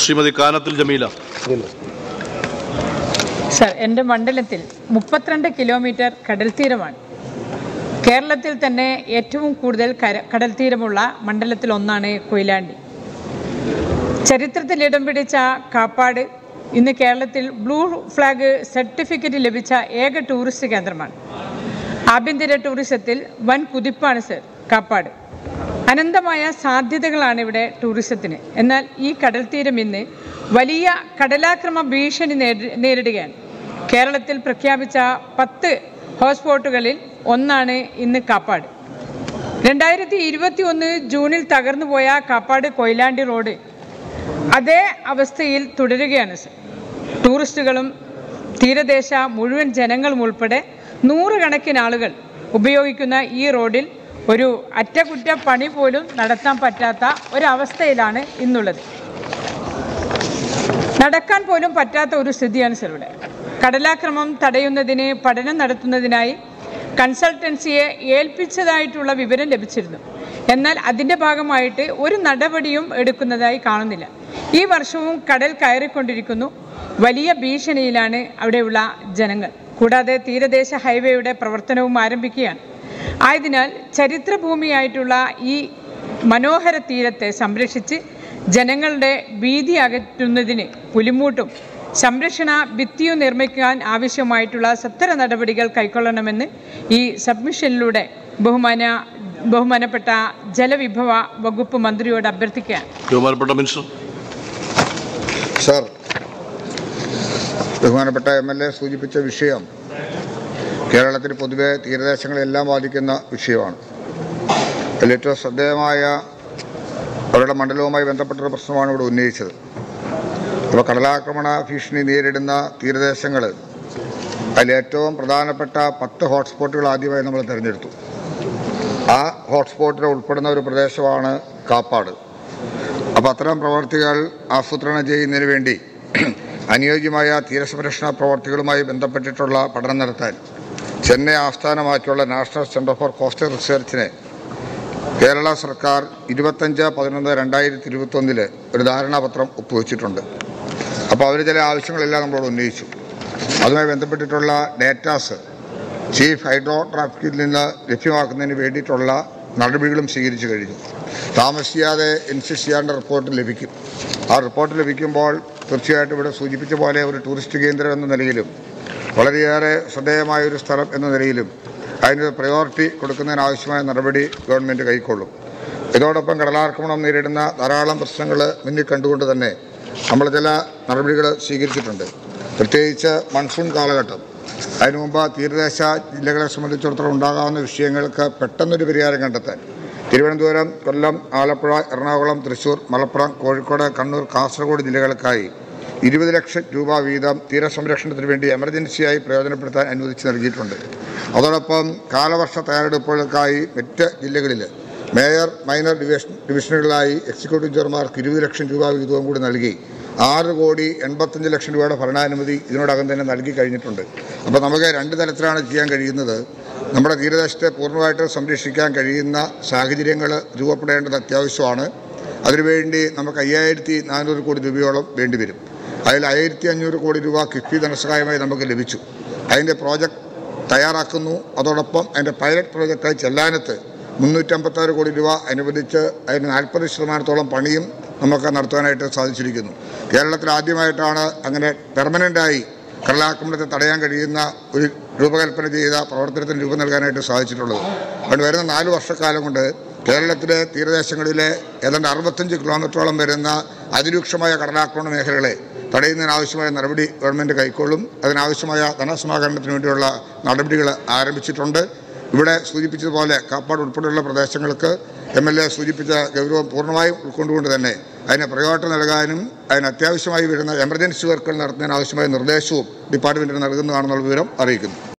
Shrimati Kanathil Jameela sir എൻ്റെ മണ്ഡലത്തിൽ മുപ്പത്തിരണ്ട് കിലോമീറ്റർ കടൽ തീരമാണ് കേരളത്തിൽ തന്നെ ഏറ്റവും കൂടുതൽ കര കടൽ തീരമുള്ള മണ്ഡലത്തിൽ ഒന്നാണ് കൊയിലാണ്ടി ചരിത്രത്തിൽ ഇടം പിടിച്ച കാപ്പാട് ഇന്ന് കേരളത്തിൽ ബ്ലൂ ഫ്ലാഗ് സർട്ടിഫിക്കറ്റ് ലഭിച്ച ഏക ടൂറിസ്റ്റ് കേന്ദ്രമാണ് ആഭ്യന്തര ടൂറിസത്തിൽ വൻ കുതിപ്പാണ് സർ കാപ്പാട് അനന്തമായ സാധ്യതകളാണ് ഇവിടെ ടൂറിസത്തിന് എന്നാൽ ഈ കടൽ തീരം ഇന്ന് വലിയ കടലാക്രമ ഭീഷണി നേരി- നേരിടുകയാണ് കേരളത്തിൽ പ്രഖ്യാപിച്ച പത്ത് ഹോട്ട്സ്പോട്ടുകളിൽ ഒന്നാണ് ഇന്ന് കാപ്പാട് രണ്ടായിരത്തി ഇരുപത്തി ഒന്ന് ജൂണിൽ തകർന്നുപോയ കാപ്പാട് കൊയിലാണ്ടി റോഡ് അതേ അവസ്ഥയിൽ തുടരുകയാണ് സർ ടൂറിസ്റ്റുകളും തീരദേശ മുഴുവൻ ജനങ്ങളും ഉൾപ്പെടെ നൂറുകണക്കിന് ആളുകൾ ഉപയോഗിക്കുന്ന ഈ റോഡിൽ ഒരു അറ്റകുറ്റപ്പണി പോലും നടത്താൻ പറ്റാത്ത ഒരവസ്ഥയിലാണ് ഇന്നുള്ളത് നടക്കാൻ പോലും പറ്റാത്ത ഒരു സ്ഥിതിയാണ് സർ ഇവിടെ കടലാക്രമം തടയുന്നതിന് പഠനം നടത്തുന്നതിനായി കൺസൾട്ടൻസിയെ ഏൽപ്പിച്ചതായിട്ടുള്ള വിവരം ലഭിച്ചിരുന്നു എന്നാൽ അതിൻ്റെ ഭാഗമായിട്ട് ഒരു നടപടിയും എടുക്കുന്നതായി കാണുന്നില്ല ഈ വർഷവും കടൽ കയറിക്കൊണ്ടിരിക്കുന്നു വലിയ ഭീഷണിയിലാണ് അവിടെയുള്ള ജനങ്ങൾ കൂടാതെ തീരദേശ ഹൈവേയുടെ പ്രവർത്തനവും ആരംഭിക്കുകയാണ് ആയതിനാൽ ചരിത്രഭൂമിയായിട്ടുള്ള ഈ മനോഹര തീരത്തെ സംരക്ഷിച്ച് ജനങ്ങളുടെ ഭീതി അകറ്റുന്നതിന് പുലിമൂട്ടും സംരക്ഷണ ഭിത്തിയും നിർമ്മിക്കാൻ ആവശ്യമായിട്ടുള്ള സത്തര നടപടികൾ കൈക്കൊള്ളണമെന്ന് ഈ സബ്മിഷനിലൂടെ ബഹുമാന ബഹുമാനപ്പെട്ട ജലവിഭവ വകുപ്പ് മന്ത്രിയോട് അഭ്യർത്ഥിക്കുകയാണ് ബഹുമാനപ്പെട്ട മിനിസ്റ്റർ സർ ബഹുമാനപ്പെട്ട എം എൽ എ സൂചിപ്പിച്ച വിഷയം കേരളത്തിൽ പൊതുവെ തീരദേശങ്ങളെല്ലാം ബാധിക്കുന്ന വിഷയമാണ് അതിൽ ഏറ്റവും ശ്രദ്ധേയമായ അവരുടെ മണ്ഡലവുമായി ബന്ധപ്പെട്ടൊരു പ്രശ്നമാണ് ഇവിടെ ഉന്നയിച്ചത് അപ്പോൾ കടലാക്രമണ ഭീഷണി നേരിടുന്ന തീരദേശങ്ങൾ അതിൽ ഏറ്റവും പ്രധാനപ്പെട്ട പത്ത് ഹോട്ട്സ്പോട്ടുകൾ ആദ്യമായി നമ്മൾ തിരഞ്ഞെടുത്തു ആ ഹോട്ട്സ്പോട്ടിൽ ഉൾപ്പെടുന്ന ഒരു പ്രദേശമാണ് കാപ്പാട് അപ്പോൾ അത്തരം പ്രവർത്തികൾ ആസൂത്രണം ചെയ്യുന്നതിന് വേണ്ടി അനുയോജ്യമായ തീരസംരക്ഷണ പ്രവർത്തികളുമായി ബന്ധപ്പെട്ടിട്ടുള്ള പഠനം നടത്താൻ ചെന്നൈ ആസ്ഥാനമാക്കിയുള്ള നാഷണൽ സെൻറ്റർ ഫോർ കോസ്റ്റൽ റിസർച്ചിനെ കേരള സർക്കാർ ഇരുപത്തഞ്ച് പതിനൊന്ന് രണ്ടായിരത്തി ഇരുപത്തൊന്നില് ഒരു ധാരണാപത്രം ഒപ്പുവെച്ചിട്ടുണ്ട് അപ്പോൾ അവർ ചില ആവശ്യങ്ങളെല്ലാം നമ്മളോട് ഉന്നയിച്ചു അതുമായി ബന്ധപ്പെട്ടിട്ടുള്ള ഡേറ്റാസ് ചീഫ് ഹൈഡ്രോ ട്രാഫിക്കിൽ നിന്ന് ലഭ്യമാക്കുന്നതിന് വേണ്ടിയിട്ടുള്ള നടപടികളും സ്വീകരിച്ചു കഴിഞ്ഞു താമസിയാതെ എൻ സി സി ആറിൻ്റെ റിപ്പോർട്ട് ലഭിക്കും ആ റിപ്പോർട്ട് ലഭിക്കുമ്പോൾ തീർച്ചയായിട്ടും ഇവിടെ സൂചിപ്പിച്ച പോലെ ഒരു ടൂറിസ്റ്റ് കേന്ദ്രം എന്ന നിലയിലും വളരെയേറെ ശ്രദ്ധേയമായ ഒരു സ്ഥലം എന്ന നിലയിലും അതിന് പ്രയോറിറ്റി കൊടുക്കുന്നതിനാവശ്യമായ നടപടി ഗവൺമെൻറ് കൈക്കൊള്ളും ഇതോടൊപ്പം കടലാക്രമണം നേരിടുന്ന ധാരാളം പ്രശ്നങ്ങൾ മുന്നിൽ കണ്ടുകൊണ്ട് തന്നെ നമ്മൾ ചില നടപടികൾ സ്വീകരിച്ചിട്ടുണ്ട് പ്രത്യേകിച്ച് മൺസൂൺ കാലഘട്ടം അതിനു മുമ്പ് തീരദേശ ജില്ലകളെ സംബന്ധിച്ചിടത്തോളം ഉണ്ടാകാവുന്ന വിഷയങ്ങൾക്ക് പെട്ടെന്നൊരു പരിഹാരം കണ്ടെത്താൻ തിരുവനന്തപുരം കൊല്ലം ആലപ്പുഴ എറണാകുളം തൃശൂർ മലപ്പുറം കോഴിക്കോട് കണ്ണൂർ കാസർഗോഡ് ജില്ലകൾക്കായി ഇരുപത് ലക്ഷം രൂപ വീതം തീരസംരക്ഷണത്തിന് വേണ്ടി എമർജൻസിയായി പ്രയോജനപ്പെടുത്താൻ അനുവദിച്ച് നൽകിയിട്ടുണ്ട് അതോടൊപ്പം കാലവർഷ തയ്യാറെടുപ്പുകൾക്കായി മറ്റ് ജില്ലകളിൽ മേയർ മൈനർ ഡിവിഷൻ ഡിവിഷനുകളിലായി എക്സിക്യൂട്ടീവ് എഞ്ചിനീയർമാർക്ക് ഇരുപത് ലക്ഷം രൂപ വീതവും കൂടി നൽകി ആറ് കോടി എൺപത്തഞ്ച് ലക്ഷം രൂപയുടെ ഭരണാനുമതി ഇതിനോടകം തന്നെ നൽകി കഴിഞ്ഞിട്ടുണ്ട് അപ്പോൾ നമുക്ക് രണ്ട് തരത്തിലാണ് ചെയ്യാൻ കഴിയുന്നത് നമ്മുടെ തീരദേശത്തെ പൂർണ്ണമായിട്ട് സംരക്ഷിക്കാൻ കഴിയുന്ന സാഹചര്യങ്ങൾ രൂപപ്പെടേണ്ടത് അത്യാവശ്യമാണ് അതിനുവേണ്ടി നമുക്ക് അയ്യായിരത്തി നാനൂറ് കോടി രൂപയോളം വേണ്ടിവരും അതിൽ ആയിരത്തി അഞ്ഞൂറ് കോടി രൂപ കിഫ്ബി ധനസഹായമായി നമുക്ക് ലഭിച്ചു അതിൻ്റെ പ്രോജക്റ്റ് തയ്യാറാക്കുന്നു അതോടൊപ്പം അതിൻ്റെ പൈലറ്റ് പ്രോജക്റ്റായി ചെല്ലാനത്ത് മുന്നൂറ്റമ്പത്താറ് കോടി രൂപ അനുവദിച്ച് അതിന് നാൽപ്പത് ശതമാനത്തോളം പണിയും നമുക്ക് നടത്താനായിട്ട് സാധിച്ചിരിക്കുന്നു കേരളത്തിൽ ആദ്യമായിട്ടാണ് അങ്ങനെ പെർമനൻ്റായി കടലാക്രമണത്തെ തടയാൻ കഴിയുന്ന ഒരു രൂപകൽപ്പന ചെയ്ത പ്രവർത്തനത്തിന് രൂപം നൽകാനായിട്ട് സാധിച്ചിട്ടുള്ളത് അതുകൊണ്ട് വരുന്ന നാല് വർഷക്കാലം കൊണ്ട് കേരളത്തിലെ തീരദേശങ്ങളിലെ ഏതാണ്ട് അറുപത്തഞ്ച് കിലോമീറ്ററോളം വരുന്ന അതിരൂക്ഷമായ കടലാക്രമണ മേഖലകളെ തടയുന്നതിനാവശ്യമായ നടപടി ഗവൺമെൻറ് കൈക്കൊള്ളും അതിനാവശ്യമായ ധനസമാഹരണത്തിന് വേണ്ടിയുള്ള നടപടികൾ ആരംഭിച്ചിട്ടുണ്ട് ഇവിടെ സൂചിപ്പിച്ചതുപോലെ കാപ്പാട് ഉൾപ്പെടെയുള്ള പ്രദേശങ്ങൾക്ക് എം എൽ എ സൂചിപ്പിച്ച ഗൗരവം പൂർണ്ണമായും ഉൾക്കൊണ്ടുകൊണ്ട് തന്നെ അതിന് പ്രയോജനം നൽകാനും അതിന് അത്യാവശ്യമായി വരുന്ന എമർജൻസി വർക്കുകൾ നടത്തുന്നതിന് ആവശ്യമായ നിർദ്ദേശവും ഡിപ്പാർട്ട്മെൻറ്റിന് നൽകുന്നതാണെന്നുള്ള വിവരം അറിയിക്കുന്നു